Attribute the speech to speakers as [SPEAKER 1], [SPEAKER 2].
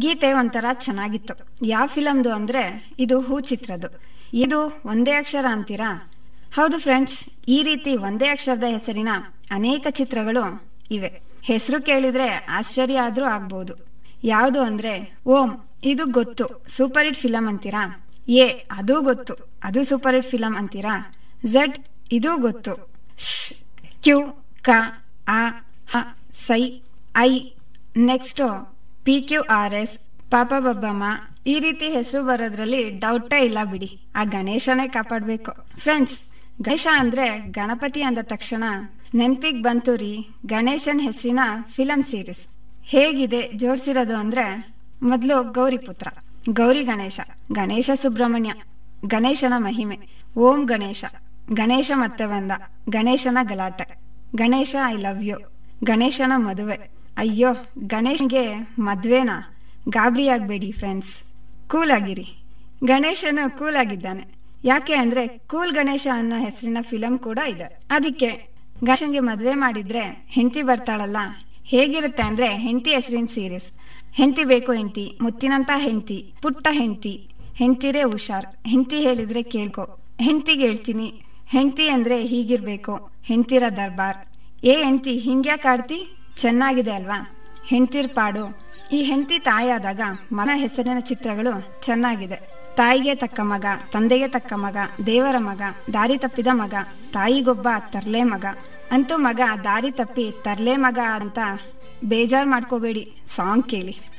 [SPEAKER 1] ಗೀತೆ ಒಂಥರ ಚೆನ್ನಾಗಿತ್ತು ಯಾವ ಫಿಲಮ್ದು ಅಂದ್ರೆ ಇದು ಹೂ ಚಿತ್ರದ್ದು ಇದು ಒಂದೇ ಅಕ್ಷರ ಅಂತೀರಾ ಹೌದು ಫ್ರೆಂಡ್ಸ್ ಈ ರೀತಿ ಒಂದೇ ಅಕ್ಷರದ ಹೆಸರಿನ ಅನೇಕ ಚಿತ್ರಗಳು ಇವೆ ಹೆಸರು ಕೇಳಿದ್ರೆ ಆಶ್ಚರ್ಯ ಆದ್ರೂ ಆಗ್ಬಹುದು ಯಾವುದು ಅಂದ್ರೆ ಓಂ ಇದು ಗೊತ್ತು ಸೂಪರ್ ಹಿಟ್ ಫಿಲಂ ಅಂತೀರಾ ಎ ಅದು ಗೊತ್ತು ಅದು ಸೂಪರ್ ಹಿಟ್ ಫಿಲಂ ಅಂತೀರಾ ಝೆಡ್ ಇದು ಗೊತ್ತು ಶ್, ಕ್ಯೂ ಕ ಆ ಹ ಸೈ I next P Q R S ಪಾಪ ಬಬ್ಬಮ್ಮ ಈ ರೀತಿ ಹೆಸರು ಬರೋದ್ರಲ್ಲಿ ಡೌಟೇ ಇಲ್ಲ ಬಿಡಿ ಆ ಗಣೇಶನೇ ಕಾಪಾಡ್ಬೇಕು ಫ್ರೆಂಡ್ಸ್ ಗಣೇಶ ಅಂದ್ರೆ ಗಣಪತಿ ಅಂದ ತಕ್ಷಣ ನೆನ್ಪಿಗ್ ಬಂತು ರೀ ಗಣೇಶನ್ ಹೆಸರಿನ ಫಿಲಂ ಸೀರೀಸ್ ಹೇಗಿದೆ ಜೋಡ್ಸಿರೋದು ಅಂದ್ರೆ ಮೊದಲು ಗೌರಿಪುತ್ರ ಗೌರಿ ಗಣೇಶ ಗಣೇಶ ಸುಬ್ರಹ್ಮಣ್ಯ ಗಣೇಶನ ಮಹಿಮೆ ಓಂ ಗಣೇಶ ಗಣೇಶ ಮತ್ತೆ ಬಂದ ಗಣೇಶನ ಗಲಾಟೆ ಗಣೇಶ ಐ ಲವ್ ಯು ಗಣೇಶನ ಮದುವೆ ಅಯ್ಯೋ ಗಣೇಶ್ಗೆ ಮದ್ವೆನಾ ಗಾಬರಿ ಆಗ್ಬೇಡಿ ಫ್ರೆಂಡ್ಸ್ ಕೂಲ್ ಆಗಿರಿ ಗಣೇಶನು ಕೂಲ್ ಆಗಿದ್ದಾನೆ ಯಾಕೆ ಅಂದ್ರೆ ಕೂಲ್ ಗಣೇಶ ಅನ್ನೋ ಹೆಸರಿನ ಫಿಲಂ ಕೂಡ ಇದೆ ಅದಕ್ಕೆ ಗಣೇಶನ್ಗೆ ಮದ್ವೆ ಮಾಡಿದ್ರೆ ಹೆಂಡತಿ ಬರ್ತಾಳಲ್ಲ ಹೇಗಿರುತ್ತೆ ಅಂದ್ರೆ ಹೆಂಡತಿ ಹೆಸರಿನ ಸೀರೀಸ್ ಹೆಂಡತಿ ಬೇಕು ಹೆಂಡತಿ ಮುತ್ತಿನಂತ ಹೆಂಡತಿ ಪುಟ್ಟ ಹೆಂಡತಿ ಹೆಂಡ್ತಿರೇ ಹುಷಾರ್ ಹೆಂಡತಿ ಹೇಳಿದ್ರೆ ಕೇಳ್ಕೊ ಹೆಂಡತಿಗೆ ಹೇಳ್ತೀನಿ ಹೆಂಡತಿ ಅಂದ್ರೆ ಹೀಗಿರ್ಬೇಕು ಹೆಂಡ್ತಿರ ದರ್ಬಾರ್ ಏ ಹೆಂಡತಿ ಹಿಂಗ್ಯಾಕ್ ಆಡ್ತಿ ಚೆನ್ನಾಗಿದೆ ಅಲ್ವಾ ಹೆಂಡ್ತಿರ್ ಪಾಡು ಈ ಹೆಂಡತಿ ತಾಯಿಯಾದಾಗ ಮನ ಹೆಸರಿನ ಚಿತ್ರಗಳು ಚೆನ್ನಾಗಿದೆ ತಾಯಿಗೆ ತಕ್ಕ ಮಗ ತಂದೆಗೆ ತಕ್ಕ ಮಗ ದೇವರ ಮಗ ದಾರಿ ತಪ್ಪಿದ ಮಗ ತಾಯಿಗೊಬ್ಬ ತರ್ಲೆ ಮಗ ಅಂತೂ ಮಗ ದಾರಿ ತಪ್ಪಿ ತರ್ಲೆ ಮಗ ಅಂತ ಬೇಜಾರ್ ಮಾಡ್ಕೋಬೇಡಿ ಸಾಂಗ್ ಕೇಳಿ